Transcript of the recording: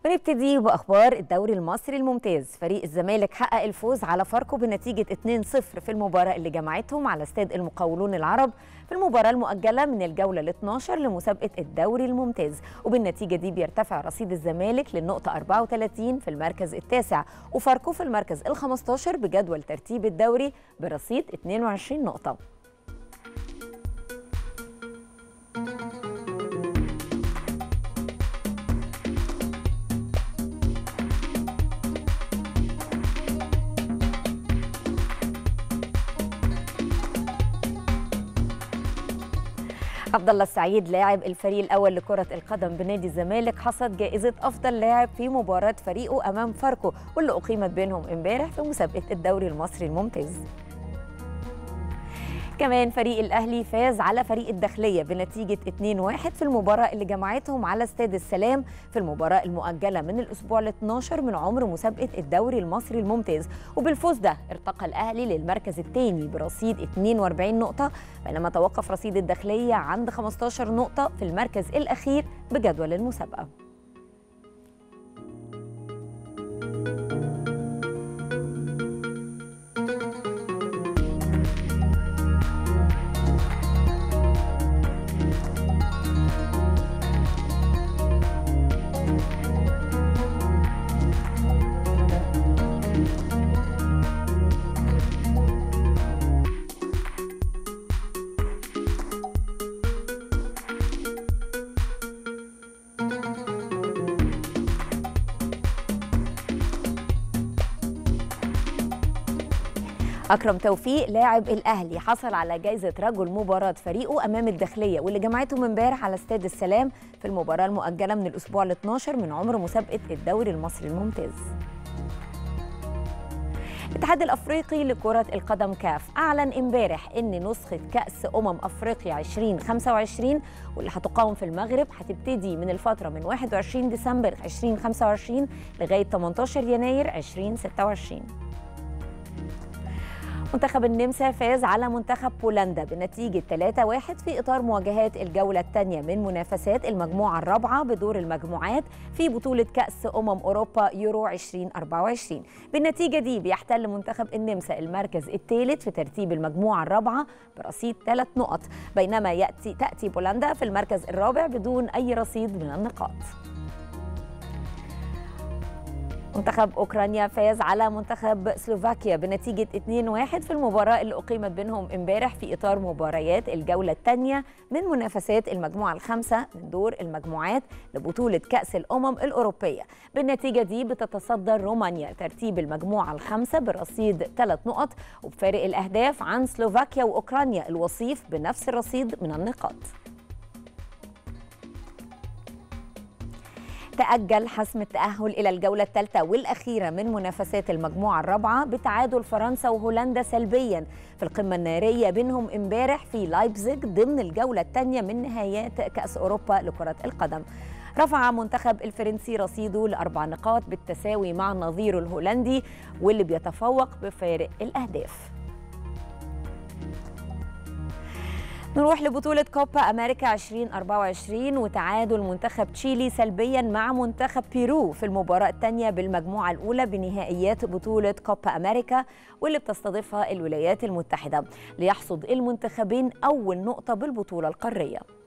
ونبتدي باخبار الدوري المصري الممتاز فريق الزمالك حقق الفوز على فاركو بنتيجه 2-0 في المباراه اللي جمعتهم على استاد المقاولون العرب في المباراه المؤجله من الجوله ال 12 لمسابقه الدوري الممتاز وبالنتيجه دي بيرتفع رصيد الزمالك للنقطه 34 في المركز التاسع وفاركو في المركز ال 15 بجدول ترتيب الدوري برصيد 22 نقطه عبد الله السعيد لاعب الفريق الاول لكره القدم بنادي الزمالك حصد جائزه افضل لاعب في مباراه فريقه امام فاركو واللي اقيمت بينهم امبارح في مسابقه الدوري المصري الممتاز كمان فريق الاهلي فاز على فريق الداخليه بنتيجه 2-1 في المباراه اللي جمعتهم على استاد السلام في المباراه المؤجله من الاسبوع ال 12 من عمر مسابقه الدوري المصري الممتاز وبالفوز ده ارتقى الاهلي للمركز الثاني برصيد 42 نقطه بينما توقف رصيد الداخليه عند 15 نقطه في المركز الاخير بجدول المسابقه أكرم توفيق لاعب الأهلي حصل على جائزة رجل مباراة فريقه أمام الداخلية واللي جمعتهم امبارح على استاد السلام في المباراة المؤجلة من الأسبوع ال 12 من عمر مسابقة الدوري المصري الممتاز. الاتحاد الافريقي لكره القدم كاف اعلن امبارح ان نسخه كاس امم افريقيا 2025 واللي هتقام في المغرب هتبتدي من الفتره من 21 ديسمبر 2025 لغايه 18 يناير 2026 منتخب النمسا فاز على منتخب بولندا بنتيجة 3-1 في إطار مواجهات الجولة الثانية من منافسات المجموعة الرابعة بدور المجموعات في بطولة كأس أمم أوروبا يورو 2024 بالنتيجة دي بيحتل منتخب النمسا المركز الثالث في ترتيب المجموعة الرابعة برصيد ثلاث نقط بينما يأتي تأتي بولندا في المركز الرابع بدون أي رصيد من النقاط منتخب اوكرانيا فاز على منتخب سلوفاكيا بنتيجه 2-1 في المباراه اللي اقيمت بينهم امبارح في اطار مباريات الجوله الثانيه من منافسات المجموعه الخامسه من دور المجموعات لبطوله كاس الامم الاوروبيه بالنتيجه دي بتتصدر رومانيا ترتيب المجموعه الخامسه برصيد ثلاث نقط وبفارق الاهداف عن سلوفاكيا واوكرانيا الوصيف بنفس الرصيد من النقاط تأجل حسم التأهل إلى الجولة الثالثة والأخيرة من منافسات المجموعة الرابعة بتعادل فرنسا وهولندا سلبيا في القمة النارية بينهم امبارح في لايبزيج ضمن الجولة الثانية من نهايات كأس أوروبا لكرة القدم رفع منتخب الفرنسي رصيده لأربع نقاط بالتساوي مع نظيره الهولندي واللي بيتفوق بفارق الأهداف نروح لبطولة كوبا أمريكا 2024 وتعادل منتخب تشيلي سلبيا مع منتخب بيرو في المباراة الثانية بالمجموعة الأولى بنهائيات بطولة كوبا أمريكا واللي بتستضيفها الولايات المتحدة ليحصد المنتخبين أول نقطة بالبطولة القارية